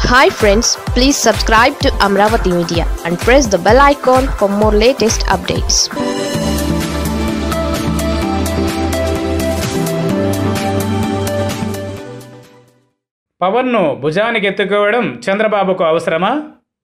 hi friends please subscribe to Amaravati media and press the bell icon for more latest updates పవన్ను భుజానికి ఎత్తుకోవడం చంద్రబాబుకు అవసరమా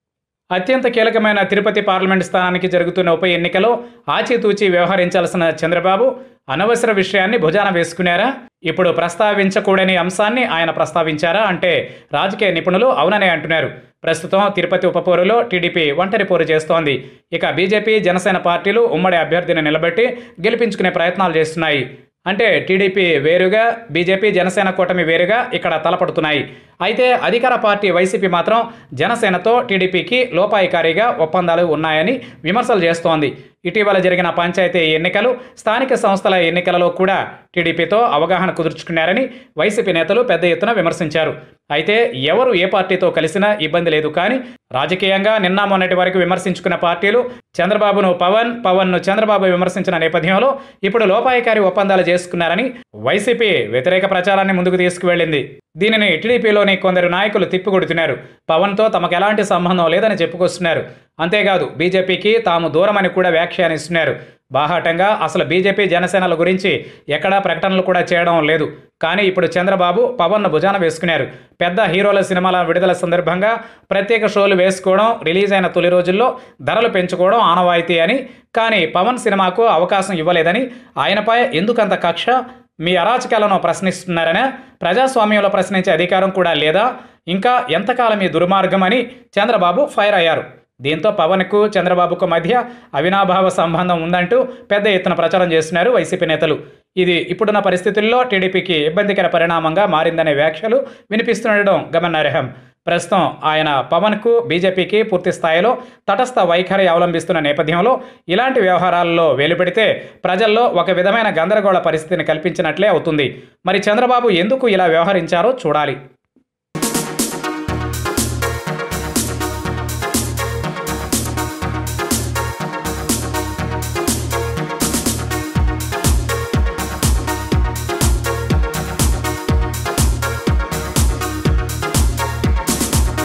అత్యంత కీలకమైన తిరుపతి పార్లమెంట్ స్థానానికి జరుగుతున్న ఉప ఎన్నికలో ఆచితూచి వ్యవహరించాల్సిన చంద్రబాబు అనవసర విషయాన్ని భుజాన వేసుకున్నారా ఇప్పుడు ప్రస్తావించకూడని అంశాన్ని ఆయన ప్రస్తావించారా అంటే రాజకీయ నిపుణులు అవుననే అంటున్నారు ప్రస్తుతం తిరుపతి ఉప పోరులో టీడీపీ ఒంటరి పోరు చేస్తోంది ఇక బీజేపీ జనసేన పార్టీలు ఉమ్మడి అభ్యర్థిని నిలబెట్టి గెలిపించుకునే ప్రయత్నాలు చేస్తున్నాయి అంటే టీడీపీ వేరుగా బీజేపీ జనసేన కూటమి వేరుగా ఇక్కడ తలపడుతున్నాయి అయితే అధికార పార్టీ వైసీపీ మాత్రం జనసేనతో టీడీపీకి లోపాయికారిగా ఒప్పందాలు ఉన్నాయని విమర్శలు చేస్తోంది ఇటీవల జరిగిన పంచాయతీ ఎన్నికలు స్థానిక సంస్థల ఎన్నికలలో కూడా టీడీపీతో అవగాహన కుదుర్చుకున్నారని వైసీపీ నేతలు పెద్ద ఎత్తున విమర్శించారు అయితే ఎవరు ఏ పార్టీతో కలిసినా ఇబ్బంది లేదు కానీ రాజకీయంగా నిన్న మొన్నటి వరకు విమర్శించుకున్న పార్టీలు చంద్రబాబును పవన్ పవన్ను చంద్రబాబు విమర్శించిన నేపథ్యంలో ఇప్పుడు లోపాయికారి ఒప్పందాలు చేసుకున్నారని వైసీపీ వ్యతిరేక ప్రచారాన్ని ముందుకు తీసుకువెళ్ళింది దీనిని టీడీపీలోని కొందరు నాయకులు తిప్పికొడుతున్నారు పవన్తో తమకు ఎలాంటి సంబంధం లేదని చెప్పుకొస్తున్నారు అంతేకాదు బీజేపీకి తాము దూరమని కూడా వ్యాఖ్యానిస్తున్నారు బాహాటంగా అసలు బీజేపీ జనసేనల గురించి ఎక్కడా ప్రకటనలు కూడా చేయడం లేదు కానీ ఇప్పుడు చంద్రబాబు పవన్ను భుజాన వేసుకున్నారు పెద్ద హీరోల సినిమాల విడుదల సందర్భంగా ప్రత్యేక షోలు వేసుకోవడం రిలీజ్ అయిన తొలి రోజుల్లో ధరలు పెంచుకోవడం ఆనవాయితీ అని కానీ పవన్ సినిమాకు అవకాశం ఇవ్వలేదని ఆయనపై ఎందుకంత కక్ష మీ అరాచకాలను ప్రశ్నిస్తున్నారనే ప్రజాస్వామ్యంలో ప్రశ్నించే అధికారం కూడా లేదా ఇంకా ఎంతకాలం ఈ దుర్మార్గం అని చంద్రబాబు ఫైర్ అయ్యారు దీంతో పవన్కు చంద్రబాబుకు మధ్య అవినాభావ సంబంధం ఉందంటూ పెద్ద ఎత్తున ప్రచారం చేస్తున్నారు వైసీపీ నేతలు ఇది ఇప్పుడున్న పరిస్థితుల్లో టీడీపీకి ఇబ్బందికర పరిణామంగా మారిందనే వ్యాఖ్యలు వినిపిస్తుండడం గమనార్హం ప్రస్తుతం ఆయన పవన్కు బీజేపీకి పూర్తి స్థాయిలో తటస్థ వైఖరి అవలంబిస్తున్న నేపథ్యంలో ఇలాంటి వ్యవహారాల్లో వెలుపెడితే ప్రజల్లో ఒక విధమైన గందరగోళ పరిస్థితిని కల్పించినట్లే అవుతుంది మరి చంద్రబాబు ఎందుకు ఇలా వ్యవహరించారో చూడాలి